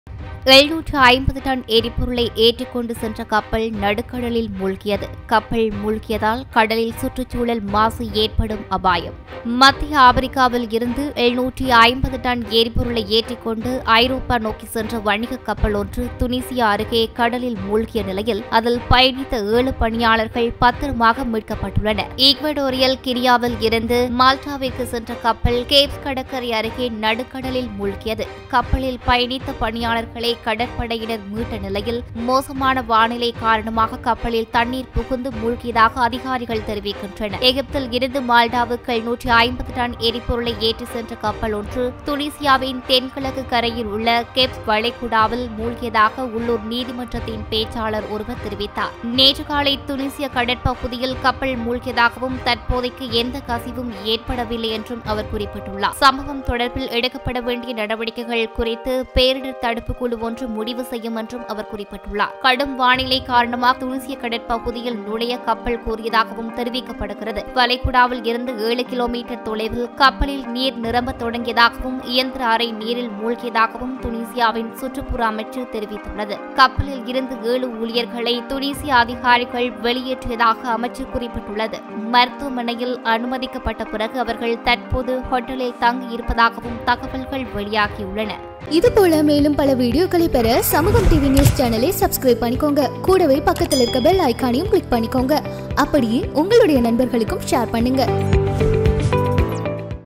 எழுநூற்று ஐம்பது டன் எரிபொருளை ஏற்றிக்கொண்டு சென்ற கப்பல் நடுக்கடலில் மூழ்கியது கப்பல் மூழ்கியதால் கடலில் சுற்றுச்சூழல் மாசு ஏற்படும் அபாயம் மத்திய ஆப்பிரிக்காவில் இருந்து எழுநூற்றி ஐம்பது டன் எரிபொருளை ஏற்றிக்கொண்டு ஐரோப்பா நோக்கி சென்ற வணிக கப்பல் ஒன்று துனிசியா அருகே கடலில் மூழ்கிய நிலையில் அதில் பயணித்த ஏழு பணியாளர்கள் பத்திரமாக மீட்கப்பட்டுள்ளனர் ஈக்வடோரியல் கிரியாவில் இருந்து மால்டாவிற்கு சென்ற கப்பல் கேப்ஸ் கடற்கரை அருகே நடுக்கடலில் மூழ்கியது கப்பலில் பயணித்த பணியாளர்களை கடற்படையினர் மீட்ட நிலையில் மோசமான வானிலை காரணமாக கப்பலில் தண்ணீர் புகுந்து மூழ்கியதாக அதிகாரிகள் தெரிவிக்கின்றனர் எகிப்தில் இருந்து மால்டாவுக்கு எழுநூற்றி ஐம்பது டன் எரிபொருளை ஏற்றி சென்ற கப்பல் ஒன்று துனிசியாவின் தென்கிழக்கு கரையில் உள்ள கெப்ஸ் வளைகுடாவில் மூழ்கியதாக உள்ளூர் நீதிமன்றத்தின் பேச்சாளர் ஒருவர் தெரிவித்தார் நேற்று காலை துனிசிய கடற்பகுதியில் கப்பல் மூழ்கியதாகவும் தற்போதைக்கு எந்த கசிவும் ஏற்படவில்லை என்றும் அவர் குறிப்பிட்டுள்ளார் சம்பவம் தொடர்பில் எடுக்கப்பட வேண்டிய நடவடிக்கைகள் குறித்து பேரிடர் தடுப்பு குழு ஒன்று முடிவு செய்யும் என்றும் அவர் குறிப்பிட்டுள்ளார் கடும் வானிலை காரணமாக துனிசிய கடற்பகுதியில் நுழைய கப்பல் கூறியதாகவும் தெரிவிக்கப்படுகிறது வளைகுடாவில் இருந்து ஏழு கிலோமீட்டர் தொலைவில் கப்பலில் நீர் நிரம்ப தொடங்கியதாகவும் இயந்திர அறை நீரில் மூழ்கியதாகவும் துனிசியாவின் சுற்றுப்புற அமைச்சு தெரிவித்துள்ளது கப்பலில் இருந்து ஏழு ஊழியர்களை துனிசிய அதிகாரிகள் வெளியேற்றியதாக அமைச்சு குறிப்பிட்டுள்ளது மருத்துவமனையில் அனுமதிக்கப்பட்ட பிறகு அவர்கள் தற்போது ஹோட்டலில் தங்கியிருப்பதாகவும் தகவல்கள் வெளியாகியுள்ளன இது போல மேலும் பல வீடியோக்களை பெற சமூகம் டிவி நியூஸ் சேனலை சப்ஸ்கிரைப் பண்ணிக்கோங்க கூடவே பக்கத்தில் இருக்க பெல் ஐகானையும் கிளிக் பண்ணிக்கோங்க அப்படியே உங்களுடைய நண்பர்களுக்கும் ஷேர் பண்ணுங்க